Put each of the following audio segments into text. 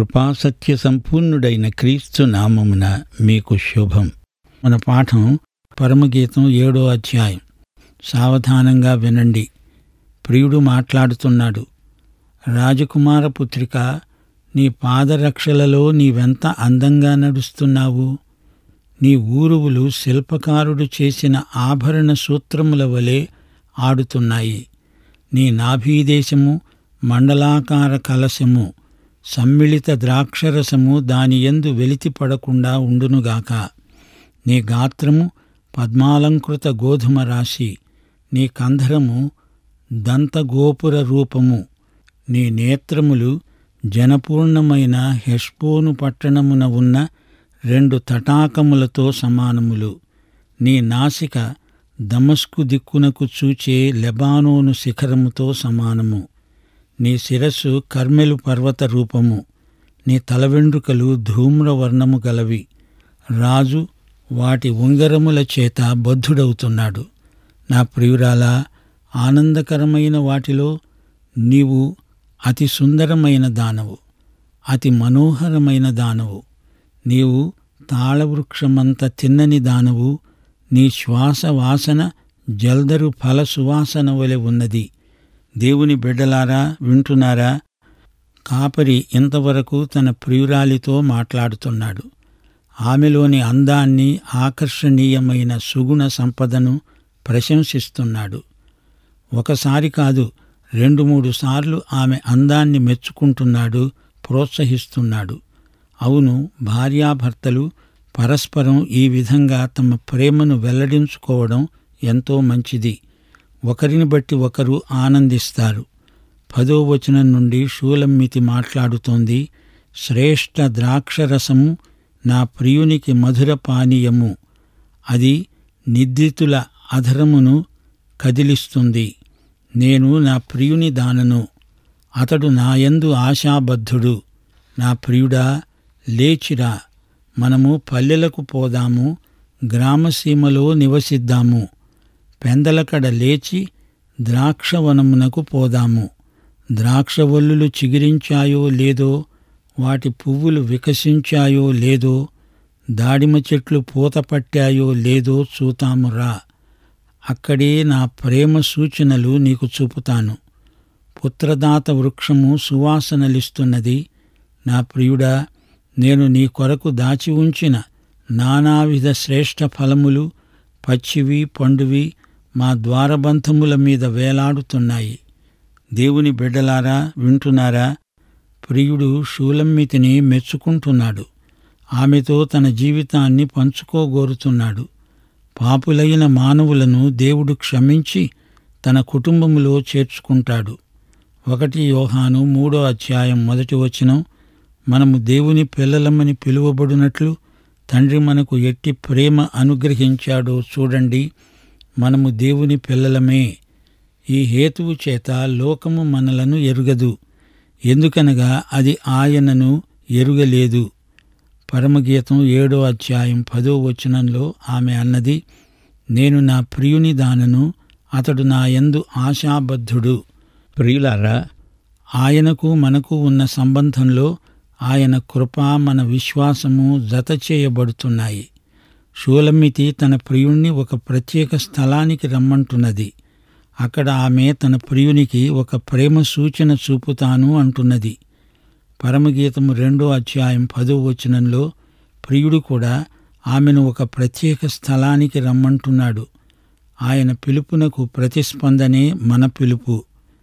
కృపాసత్య సంపూర్ణుడైన క్రీస్తు నామమున మీకు శుభం మన పాఠం పరమగీతం ఏడో అధ్యాయం సావధానంగా వినండి ప్రియుడు మాట్లాడుతున్నాడు రాజకుమార పుత్రిక నీ పాదరక్షలలో నీవెంత అందంగా నడుస్తున్నావు నీ ఊరువులు శిల్పకారుడు చేసిన ఆభరణ సూత్రముల వలె ఆడుతున్నాయి నీ నాభీదేశము మండలాకార కలశము సమ్మిళిత ద్రాక్షరసము దానియందు వెలితిపడకుండా ఉండునుగాక నీ గాత్రము పద్మాలంకృత గోధుమ రాశి నీ కంధరము దంతగోపుర రూపము నీ నేత్రములు జనపూర్ణమైన హెష్బోను పట్టణమున ఉన్న రెండు తటాకములతో సమానములు నీ నాసిక దమస్కు దిక్కునకు చూచే లెబానోను శిఖరముతో సమానము నీ శిరస్సు కర్మెలు పర్వత రూపము నీ తల వెండ్రుకలు ధూమ్రవర్ణము గలవి రాజు వాటి ఉంగరముల చేత బద్ధుడవుతున్నాడు నా ప్రియురాలా ఆనందకరమైన వాటిలో నీవు అతి సుందరమైన దానవు అతి మనోహరమైన దానవు నీవు తాళవృక్షమంత తిన్నని దానవు నీ శ్వాస వాసన జల్దరు ఫల సువాసన వలె ఉన్నది దేవుని బిడ్డలారా వింటున్నారా కాపరి ఇంతవరకు తన ప్రియురాలితో మాట్లాడుతున్నాడు ఆమెలోని అందాన్ని ఆకర్షణీయమైన సుగుణ సంపదను ప్రశంసిస్తున్నాడు ఒకసారి కాదు రెండు మూడు సార్లు ఆమె అందాన్ని మెచ్చుకుంటున్నాడు ప్రోత్సహిస్తున్నాడు అవును భార్యాభర్తలు పరస్పరం ఈ విధంగా తమ ప్రేమను వెల్లడించుకోవడం ఎంతో మంచిది ఒకరిని బట్టి ఒకరు ఆనందిస్తారు పదో వచనం నుండి షూలమ్మితి మాట్లాడుతోంది శ్రేష్ఠ ద్రాక్షరసము నా ప్రియునికి మధుర పానీయము అది నిద్రితుల అధరమును కదిలిస్తుంది నేను నా ప్రియుని దానను అతడు నాయందు ఆశాబద్ధుడు నా ప్రియుడా లేచిరా మనము పల్లెలకు పోదాము గ్రామసీమలో నివసిద్దాము పెందలకడ లేచి ద్రాక్షవనమునకు పోదాము ద్రాక్షవల్లులు చిగిరించాయో లేదో వాటి పువ్వులు వికసించాయో లేదో దాడిమ చెట్లు పూత పట్టాయో లేదో చూతాము రా అక్కడే నా ప్రేమ సూచనలు నీకు చూపుతాను పుత్రదాత వృక్షము సువాసనలిస్తున్నది నా ప్రియుడా నేను నీ కొరకు దాచి ఉంచిన నానావిధ శ్రేష్ఠ ఫలములు పచ్చివి పండువి మా ద్వారబంధముల మీద వేలాడుతున్నాయి దేవుని బిడ్డలారా వింటున్నారా ప్రియుడు షూలమ్మితిని మెచ్చుకుంటున్నాడు ఆమెతో తన జీవితాన్ని పంచుకోగోరుతున్నాడు పాపులైన మానవులను దేవుడు క్షమించి తన కుటుంబములో చేర్చుకుంటాడు ఒకటి యోహాను మూడో అధ్యాయం మొదటి వచనం మనము దేవుని పిల్లలమని పిలువబడినట్లు తండ్రి మనకు ఎట్టి ప్రేమ అనుగ్రహించాడో చూడండి మనము దేవుని పిల్లలమే ఈ హేతువు చేత లోకము మనలను ఎరుగదు ఎందుకనగా అది ఆయనను ఎరుగలేదు పరమగీతం ఏడో అధ్యాయం పదో వచనంలో ఆమె అన్నది నేను నా ప్రియుని దానను అతడు నా యందు ఆశాబద్ధుడు ప్రియులారా ఆయనకు మనకు ఉన్న సంబంధంలో ఆయన కృప మన విశ్వాసము జత చేయబడుతున్నాయి షూలమ్మితి తన ప్రియుణ్ణి ఒక ప్రత్యేక స్థలానికి రమ్మంటున్నది అక్కడ ఆమె తన ప్రియునికి ఒక ప్రేమ సూచన చూపుతాను అంటున్నది పరమగీతము రెండో అధ్యాయం పదో వచనంలో ప్రియుడు కూడా ఆమెను ఒక ప్రత్యేక స్థలానికి రమ్మంటున్నాడు ఆయన పిలుపునకు ప్రతిస్పందనే మన పిలుపు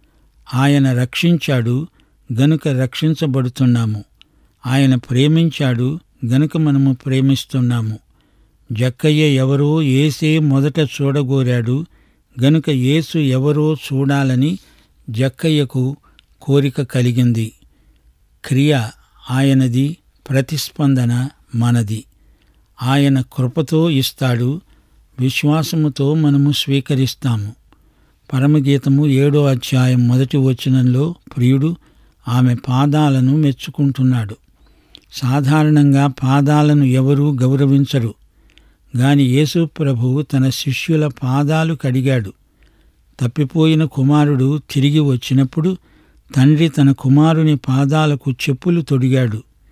ఆయన రక్షించాడు గనుక రక్షించబడుతున్నాము ఆయన ప్రేమించాడు గనుక మనము ప్రేమిస్తున్నాము జక్కయ్య ఎవరో ఏసే మొదట చూడగోరాడు గనుక యేసు ఎవరో చూడాలని జక్కయ్యకు కోరిక కలిగింది క్రియ ఆయనది ప్రతిస్పందన మనది ఆయన కృపతో ఇస్తాడు విశ్వాసముతో మనము స్వీకరిస్తాము పరమగీతము ఏడో అధ్యాయం మొదటి వచనంలో ప్రియుడు ఆమె పాదాలను మెచ్చుకుంటున్నాడు సాధారణంగా పాదాలను ఎవరూ గౌరవించరు గాని యేసు ప్రభువు తన శిష్యుల పాదాలు కడిగాడు తప్పిపోయిన కుమారుడు తిరిగి వచ్చినప్పుడు తండ్రి తన కుమారుని పాదాలకు చెప్పులు తొడిగాడు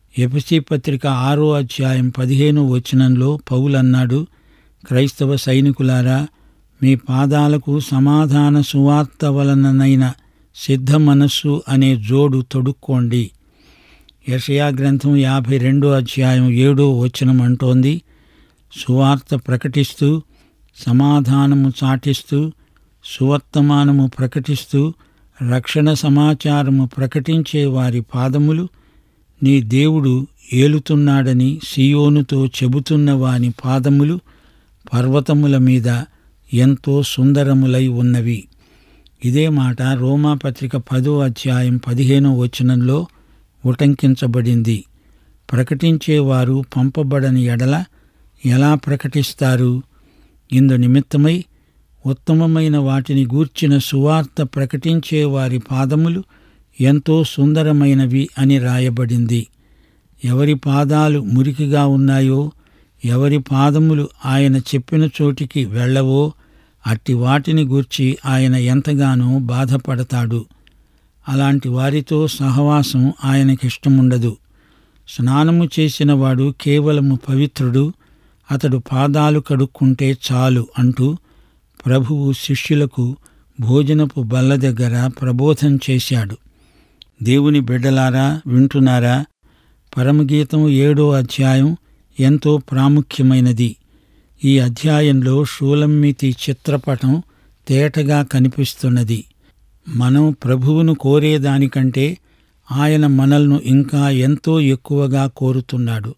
ఎపిసి పత్రిక ఆరో అధ్యాయం పదిహేను వచనంలో పౌలన్నాడు క్రైస్తవ సైనికులారా మీ పాదాలకు సమాధాన సువార్త వలననైన సిద్ధ మనస్సు అనే జోడు తొడుక్కోండి యషయా గ్రంథం యాభై రెండో అధ్యాయం ఏడో వచనం అంటోంది సువార్త ప్రకటిస్తూ సమాధానము చాటిస్తూ సువర్తమానము ప్రకటిస్తూ రక్షణ సమాచారము ప్రకటించే వారి పాదములు నీ దేవుడు ఏలుతున్నాడని సియోనుతో చెబుతున్న వాని పాదములు పర్వతముల మీద ఎంతో సుందరములై ఉన్నవి ఇదే మాట రోమాపత్రిక పదో అధ్యాయం పదిహేనో వచనంలో ఉటంకించబడింది ప్రకటించేవారు పంపబడని ఎడల ఎలా ప్రకటిస్తారు ఇందు నిమిత్తమై ఉత్తమమైన వాటిని గూర్చిన సువార్త ప్రకటించే వారి పాదములు ఎంతో సుందరమైనవి అని రాయబడింది ఎవరి పాదాలు మురికిగా ఉన్నాయో ఎవరి పాదములు ఆయన చెప్పిన చోటికి వెళ్ళవో అట్టి వాటిని గూర్చి ఆయన ఎంతగానో బాధపడతాడు అలాంటి వారితో సహవాసం ఆయనకిష్టముండదు స్నానము చేసిన వాడు కేవలము పవిత్రుడు అతడు పాదాలు కడుక్కుంటే చాలు అంటూ ప్రభువు శిష్యులకు భోజనపు బల్ల దగ్గర ప్రబోధం చేశాడు దేవుని బిడ్డలారా వింటున్నారా పరమగీతం ఏడో అధ్యాయం ఎంతో ప్రాముఖ్యమైనది ఈ అధ్యాయంలో షూలమ్మితి చిత్రపటం తేటగా కనిపిస్తున్నది మనం ప్రభువును కోరేదానికంటే ఆయన మనల్ని ఇంకా ఎంతో ఎక్కువగా కోరుతున్నాడు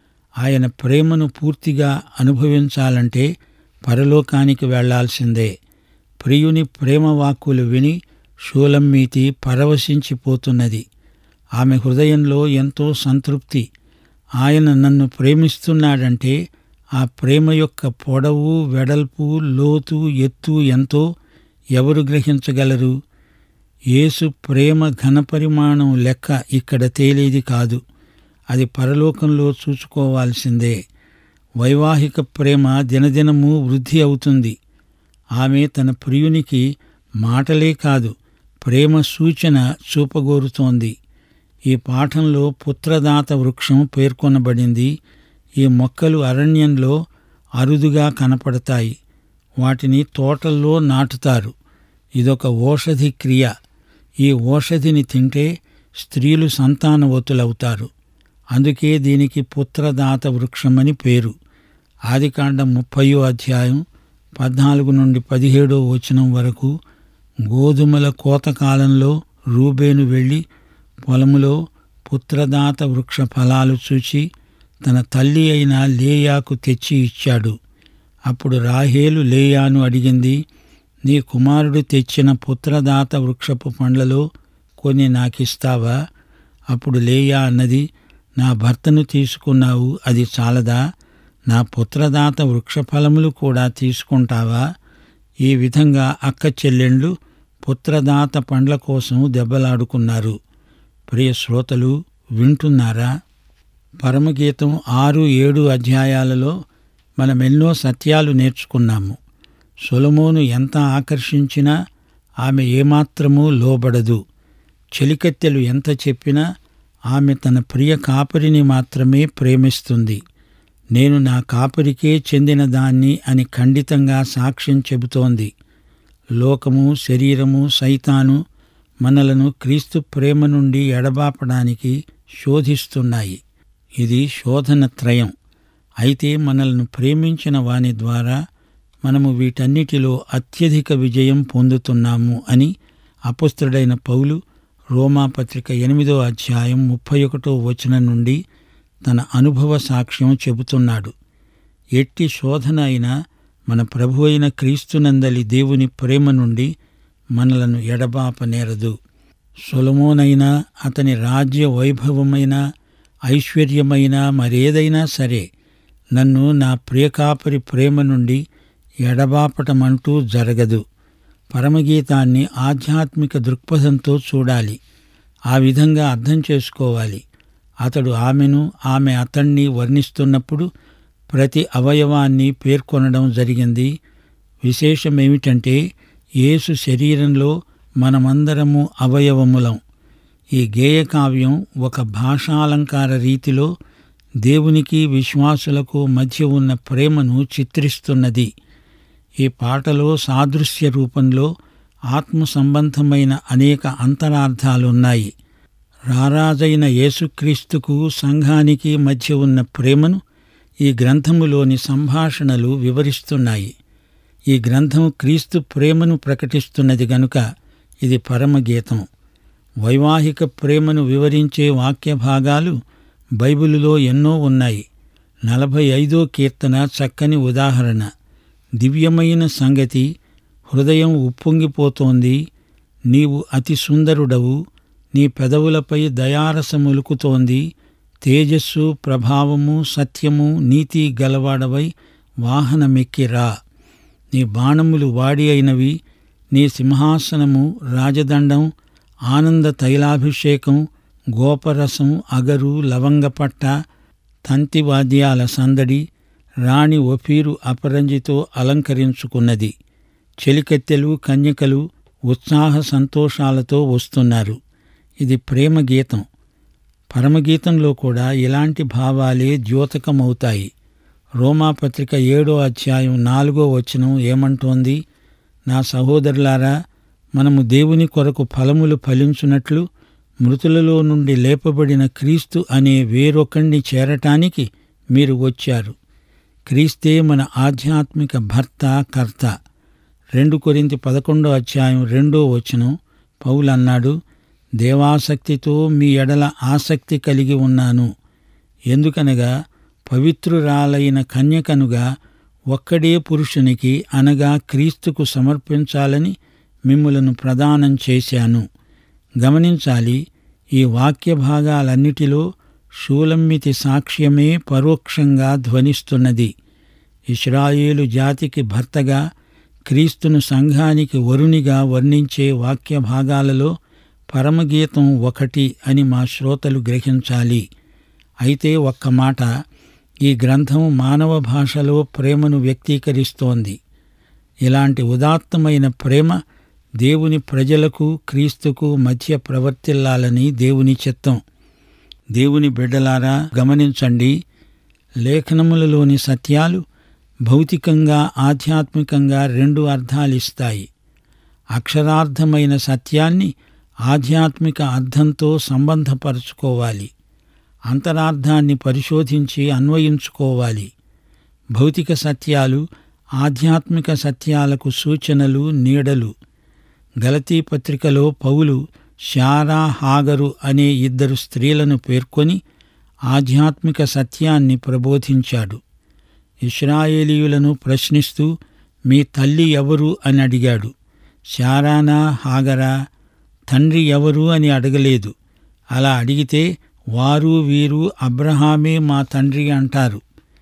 ఆయన ప్రేమను పూర్తిగా అనుభవించాలంటే పరలోకానికి వెళ్లాల్సిందే ప్రియుని ప్రేమ వాక్కులు విని షూలమ్మీతి పరవశించిపోతున్నది ఆమె హృదయంలో ఎంతో సంతృప్తి ఆయన నన్ను ప్రేమిస్తున్నాడంటే ఆ ప్రేమ యొక్క పొడవు వెడల్పు లోతు ఎత్తు ఎంతో ఎవరు గ్రహించగలరు యేసు ప్రేమ ఘనపరిమాణం లెక్క ఇక్కడ తేలేది కాదు అది పరలోకంలో చూసుకోవాల్సిందే వైవాహిక ప్రేమ దినదినము వృద్ధి అవుతుంది ఆమె తన ప్రియునికి మాటలే కాదు ప్రేమ సూచన చూపగోరుతోంది ఈ పాఠంలో పుత్రదాత వృక్షం పేర్కొనబడింది ఈ మొక్కలు అరణ్యంలో అరుదుగా కనపడతాయి వాటిని తోటల్లో నాటుతారు ఇదొక ఓషధి క్రియ ఈ ఓషధిని తింటే స్త్రీలు సంతానవతులవుతారు అందుకే దీనికి పుత్రదాత వృక్షమని పేరు ఆదికాండం ముప్పయో అధ్యాయం పద్నాలుగు నుండి పదిహేడో వచనం వరకు గోధుమల కోతకాలంలో రూబేను వెళ్ళి పొలములో పుత్రదాత వృక్ష ఫలాలు చూచి తన తల్లి అయిన లేయాకు తెచ్చి ఇచ్చాడు అప్పుడు రాహేలు లేయాను అడిగింది నీ కుమారుడు తెచ్చిన పుత్రదాత వృక్షపు పండ్లలో కొన్ని నాకిస్తావా అప్పుడు లేయా అన్నది నా భర్తను తీసుకున్నావు అది చాలదా నా పుత్రదాత వృక్షఫలములు కూడా తీసుకుంటావా ఈ విధంగా అక్క చెల్లెండ్లు పుత్రదాత పండ్ల కోసం దెబ్బలాడుకున్నారు ప్రియ శ్రోతలు వింటున్నారా పరమగీతం ఆరు ఏడు అధ్యాయాలలో మనం ఎన్నో సత్యాలు నేర్చుకున్నాము సొలమోను ఎంత ఆకర్షించినా ఆమె ఏమాత్రమూ లోబడదు చెలికత్తెలు ఎంత చెప్పినా ఆమె తన ప్రియ కాపరిని మాత్రమే ప్రేమిస్తుంది నేను నా కాపరికే చెందిన దాన్ని అని ఖండితంగా సాక్ష్యం చెబుతోంది లోకము శరీరము సైతాను మనలను క్రీస్తు ప్రేమ నుండి ఎడబాపడానికి శోధిస్తున్నాయి ఇది శోధన త్రయం అయితే మనల్ని ప్రేమించిన వాని ద్వారా మనము వీటన్నిటిలో అత్యధిక విజయం పొందుతున్నాము అని అపుస్తుడైన పౌలు రోమాపత్రిక ఎనిమిదో అధ్యాయం ముప్పై ఒకటో వచనం నుండి తన అనుభవ సాక్ష్యం చెబుతున్నాడు ఎట్టి శోధన అయినా మన ప్రభు అయిన క్రీస్తునందలి దేవుని ప్రేమ నుండి మనలను ఎడబాపనేరదు సులమోనైనా అతని రాజ్య వైభవమైన ఐశ్వర్యమైన మరేదైనా సరే నన్ను నా ప్రియకాపరి ప్రేమ నుండి ఎడబాపటమంటూ జరగదు పరమగీతాన్ని ఆధ్యాత్మిక దృక్పథంతో చూడాలి ఆ విధంగా అర్థం చేసుకోవాలి అతడు ఆమెను ఆమె అతణ్ణి వర్ణిస్తున్నప్పుడు ప్రతి అవయవాన్ని పేర్కొనడం జరిగింది విశేషమేమిటంటే యేసు శరీరంలో మనమందరము అవయవములం ఈ గేయకావ్యం ఒక భాషాలంకార రీతిలో దేవునికి విశ్వాసులకు మధ్య ఉన్న ప్రేమను చిత్రిస్తున్నది ఈ పాటలో సాదృశ్య రూపంలో ఆత్మ సంబంధమైన అనేక అంతరార్థాలున్నాయి రారాజైన యేసుక్రీస్తుకు సంఘానికి మధ్య ఉన్న ప్రేమను ఈ గ్రంథములోని సంభాషణలు వివరిస్తున్నాయి ఈ గ్రంథం క్రీస్తు ప్రేమను ప్రకటిస్తున్నది గనుక ఇది పరమగీతం వైవాహిక ప్రేమను వివరించే వాక్య భాగాలు బైబిలులో ఎన్నో ఉన్నాయి నలభై ఐదో కీర్తన చక్కని ఉదాహరణ దివ్యమైన సంగతి హృదయం ఉప్పొంగిపోతోంది నీవు అతి సుందరుడవు నీ పెదవులపై దయారసములుకుతోంది తేజస్సు ప్రభావము సత్యము నీతి గలవాడవై వాహనమెక్కిరా నీ బాణములు వాడి అయినవి నీ సింహాసనము రాజదండం ఆనంద తైలాభిషేకం గోపరసం అగరు లవంగపట్ట తంతివాద్యాల సందడి రాణి ఒఫీరు అపరంజితో అలంకరించుకున్నది చెలికత్తెలు కన్యకలు ఉత్సాహ సంతోషాలతో వస్తున్నారు ఇది ప్రేమ గీతం పరమగీతంలో కూడా ఇలాంటి భావాలే ద్యోతకమవుతాయి రోమాపత్రిక ఏడో అధ్యాయం నాలుగో వచనం ఏమంటోంది నా సహోదరులారా మనము దేవుని కొరకు ఫలములు ఫలించున్నట్లు మృతులలో నుండి లేపబడిన క్రీస్తు అనే వేరొకణ్ణి చేరటానికి మీరు వచ్చారు క్రీస్తే మన ఆధ్యాత్మిక భర్త కర్త రెండు కొరింతి పదకొండో అధ్యాయం రెండో వచనం పౌలన్నాడు దేవాసక్తితో మీ ఎడల ఆసక్తి కలిగి ఉన్నాను ఎందుకనగా పవిత్రురాలైన కన్యకనుగా ఒక్కడే పురుషునికి అనగా క్రీస్తుకు సమర్పించాలని మిమ్ములను ప్రదానం చేశాను గమనించాలి ఈ వాక్య భాగాలన్నిటిలో షూలమ్మితి సాక్ష్యమే పరోక్షంగా ధ్వనిస్తున్నది ఇస్రాయేలు జాతికి భర్తగా క్రీస్తును సంఘానికి వరునిగా వర్ణించే వాక్య భాగాలలో పరమగీతం ఒకటి అని మా శ్రోతలు గ్రహించాలి అయితే ఒక్క మాట ఈ గ్రంథం మానవ భాషలో ప్రేమను వ్యక్తీకరిస్తోంది ఇలాంటి ఉదాత్తమైన ప్రేమ దేవుని ప్రజలకు క్రీస్తుకు మధ్య ప్రవర్తిల్లాలని దేవుని చిత్తం దేవుని బిడ్డలారా గమనించండి లేఖనములలోని సత్యాలు భౌతికంగా ఆధ్యాత్మికంగా రెండు అర్థాలిస్తాయి అక్షరార్థమైన సత్యాన్ని ఆధ్యాత్మిక అర్థంతో సంబంధపరచుకోవాలి అంతరార్థాన్ని పరిశోధించి అన్వయించుకోవాలి భౌతిక సత్యాలు ఆధ్యాత్మిక సత్యాలకు సూచనలు నీడలు గలతీ పత్రికలో పౌలు శారా హాగరు అనే ఇద్దరు స్త్రీలను పేర్కొని ఆధ్యాత్మిక సత్యాన్ని ప్రబోధించాడు ఇస్రాయేలీయులను ప్రశ్నిస్తూ మీ తల్లి ఎవరు అని అడిగాడు శారానా హాగరా తండ్రి ఎవరు అని అడగలేదు అలా అడిగితే వారు వీరు అబ్రహామే మా తండ్రి అంటారు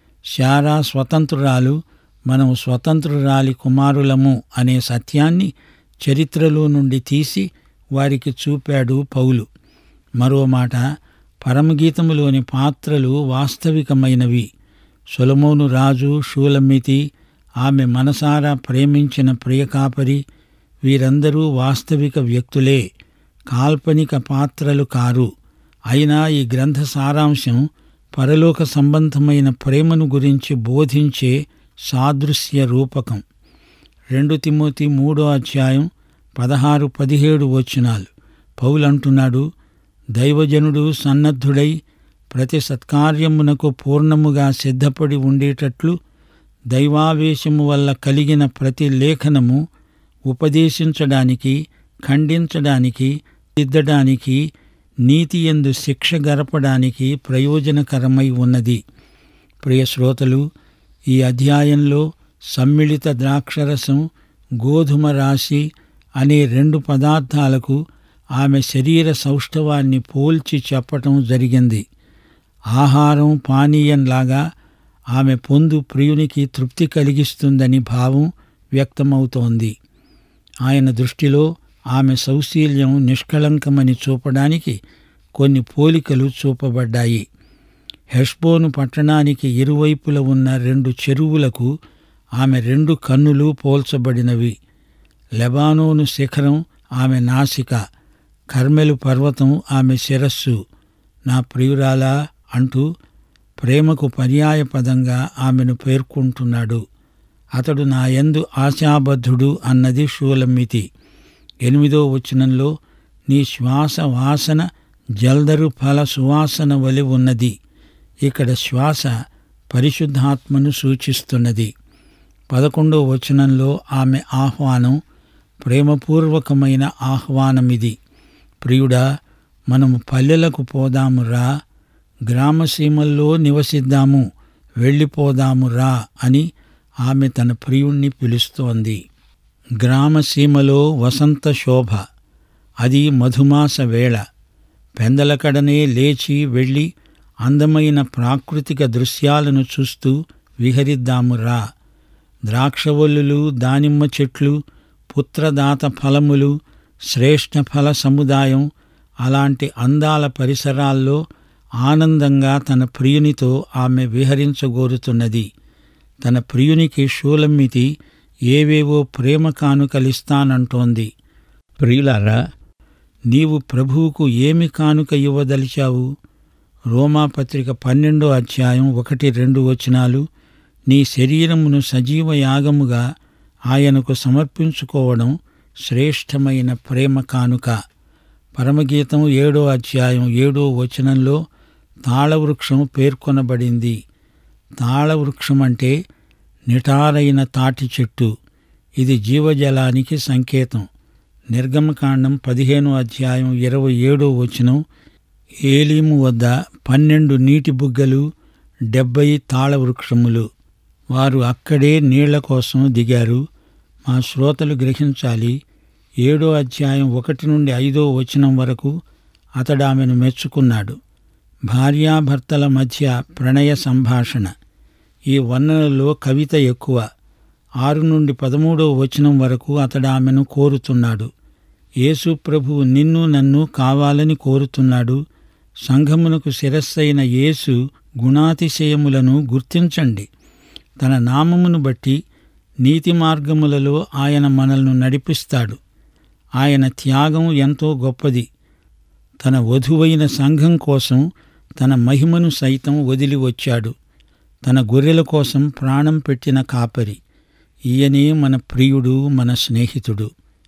శారా స్వతంత్రురాలు మనం స్వతంత్రురాలి కుమారులము అనే సత్యాన్ని చరిత్రలో నుండి తీసి వారికి చూపాడు పౌలు మరో మాట పరమగీతములోని పాత్రలు వాస్తవికమైనవి సొలమోను రాజు షూలమ్మితి ఆమె మనసారా ప్రేమించిన ప్రియకాపరి వీరందరూ వాస్తవిక వ్యక్తులే కాల్పనిక పాత్రలు కారు అయినా ఈ గ్రంథ సారాంశం పరలోక సంబంధమైన ప్రేమను గురించి బోధించే సాదృశ్య రూపకం రెండు తిమోతి మూడో అధ్యాయం పదహారు పదిహేడు వచనాలు పౌలంటున్నాడు దైవజనుడు సన్నద్ధుడై ప్రతి సత్కార్యమునకు పూర్ణముగా సిద్ధపడి ఉండేటట్లు దైవావేశము వల్ల కలిగిన ప్రతి లేఖనము ఉపదేశించడానికి ఖండించడానికి దిద్దడానికి నీతి ఎందు శిక్ష గరపడానికి ప్రయోజనకరమై ఉన్నది ప్రియ శ్రోతలు ఈ అధ్యాయంలో సమ్మిళిత ద్రాక్షరసం గోధుమ రాశి అనే రెండు పదార్థాలకు ఆమె శరీర సౌష్ఠవాన్ని పోల్చి చెప్పటం జరిగింది ఆహారం పానీయంలాగా ఆమె పొందు ప్రియునికి తృప్తి కలిగిస్తుందని భావం వ్యక్తమవుతోంది ఆయన దృష్టిలో ఆమె సౌశీల్యం నిష్కళంకమని చూపడానికి కొన్ని పోలికలు చూపబడ్డాయి హెష్బోను పట్టణానికి ఇరువైపుల ఉన్న రెండు చెరువులకు ఆమె రెండు కన్నులు పోల్చబడినవి లెబానోను శిఖరం ఆమె నాసిక కర్మెలు పర్వతం ఆమె శిరస్సు నా ప్రియురాలా అంటూ ప్రేమకు పర్యాయపదంగా ఆమెను పేర్కొంటున్నాడు అతడు నా యందు ఆశాబద్ధుడు అన్నది షూలమ్మితి ఎనిమిదో వచనంలో నీ శ్వాస వాసన జల్దరు ఫల సువాసన వలి ఉన్నది ఇక్కడ శ్వాస పరిశుద్ధాత్మను సూచిస్తున్నది పదకొండో వచనంలో ఆమె ఆహ్వానం ప్రేమపూర్వకమైన ఆహ్వానమిది ప్రియుడా మనము పల్లెలకు పోదాము రా గ్రామసీమల్లో నివసిద్దాము వెళ్ళిపోదాము రా అని ఆమె తన ప్రియుణ్ణి పిలుస్తోంది గ్రామసీమలో వసంత శోభ అది మధుమాస వేళ పెందలకడనే లేచి వెళ్ళి అందమైన ప్రాకృతిక దృశ్యాలను చూస్తూ విహరిద్దాము రా ద్రాక్షవల్లులు దానిమ్మ చెట్లు పుత్రదాత ఫలములు శ్రేష్ఠ ఫల సముదాయం అలాంటి అందాల పరిసరాల్లో ఆనందంగా తన ప్రియునితో ఆమె విహరించగోరుతున్నది తన ప్రియునికి షూలమ్మితి ఏవేవో ప్రేమ కానుకలిస్తానంటోంది ప్రియులారా నీవు ప్రభువుకు ఏమి కానుక ఇవ్వదలిచావు రోమాపత్రిక పన్నెండో అధ్యాయం ఒకటి రెండు వచనాలు నీ శరీరమును సజీవ యాగముగా ఆయనకు సమర్పించుకోవడం శ్రేష్టమైన ప్రేమ కానుక పరమగీతం ఏడో అధ్యాయం ఏడో వచనంలో తాళవృక్షం పేర్కొనబడింది తాళవృక్షం అంటే నిటారైన తాటి చెట్టు ఇది జీవజలానికి సంకేతం నిర్గమకాండం పదిహేనో అధ్యాయం ఇరవై ఏడో వచనం ఏలీము వద్ద పన్నెండు నీటి బుగ్గలు డెబ్బై తాళవృక్షములు వారు అక్కడే నీళ్ల కోసం దిగారు మా శ్రోతలు గ్రహించాలి ఏడో అధ్యాయం ఒకటి నుండి ఐదో వచనం వరకు అతడు ఆమెను మెచ్చుకున్నాడు భార్యాభర్తల మధ్య ప్రణయ సంభాషణ ఈ వర్ణనలో కవిత ఎక్కువ ఆరు నుండి పదమూడో వచనం వరకు అతడు ఆమెను కోరుతున్నాడు యేసు ప్రభువు నిన్ను నన్ను కావాలని కోరుతున్నాడు సంఘమునకు శిరస్సైన యేసు గుణాతిశయములను గుర్తించండి తన నామమును బట్టి నీతి మార్గములలో ఆయన మనల్ని నడిపిస్తాడు ఆయన త్యాగం ఎంతో గొప్పది తన వధువైన సంఘం కోసం తన మహిమను సైతం వదిలి వచ్చాడు తన గొర్రెల కోసం ప్రాణం పెట్టిన కాపరి ఈయనే మన ప్రియుడు మన స్నేహితుడు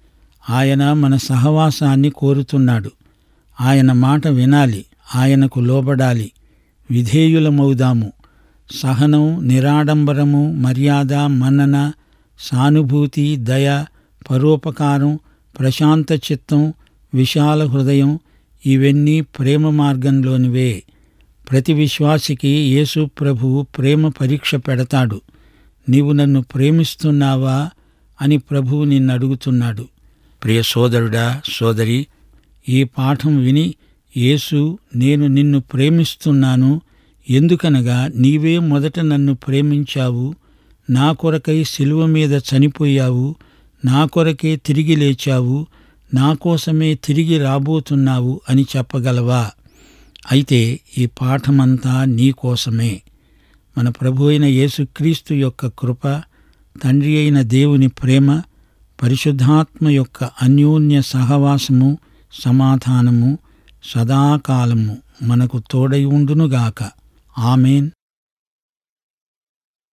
ఆయన మన సహవాసాన్ని కోరుతున్నాడు ఆయన మాట వినాలి ఆయనకు లోబడాలి విధేయులమవుదాము సహనం నిరాడంబరము మర్యాద మన్నన సానుభూతి దయ పరోపకారం ప్రశాంత చిత్తం విశాల హృదయం ఇవన్నీ ప్రేమ మార్గంలోనివే ప్రతి విశ్వాసికి యేసు ప్రభువు ప్రేమ పరీక్ష పెడతాడు నీవు నన్ను ప్రేమిస్తున్నావా అని ప్రభువు నిన్ను అడుగుతున్నాడు ప్రియ సోదరుడా సోదరి ఈ పాఠం విని యేసు నేను నిన్ను ప్రేమిస్తున్నాను ఎందుకనగా నీవే మొదట నన్ను ప్రేమించావు నా కొరకై శిలువ మీద చనిపోయావు నా కొరకే తిరిగి లేచావు నా కోసమే తిరిగి రాబోతున్నావు అని చెప్పగలవా అయితే ఈ పాఠమంతా నీ కోసమే మన ప్రభు అయిన యేసుక్రీస్తు యొక్క కృప తండ్రి అయిన దేవుని ప్రేమ పరిశుద్ధాత్మ యొక్క అన్యోన్య సహవాసము సమాధానము సదాకాలము మనకు తోడై ఉండునుగాక ఆమెన్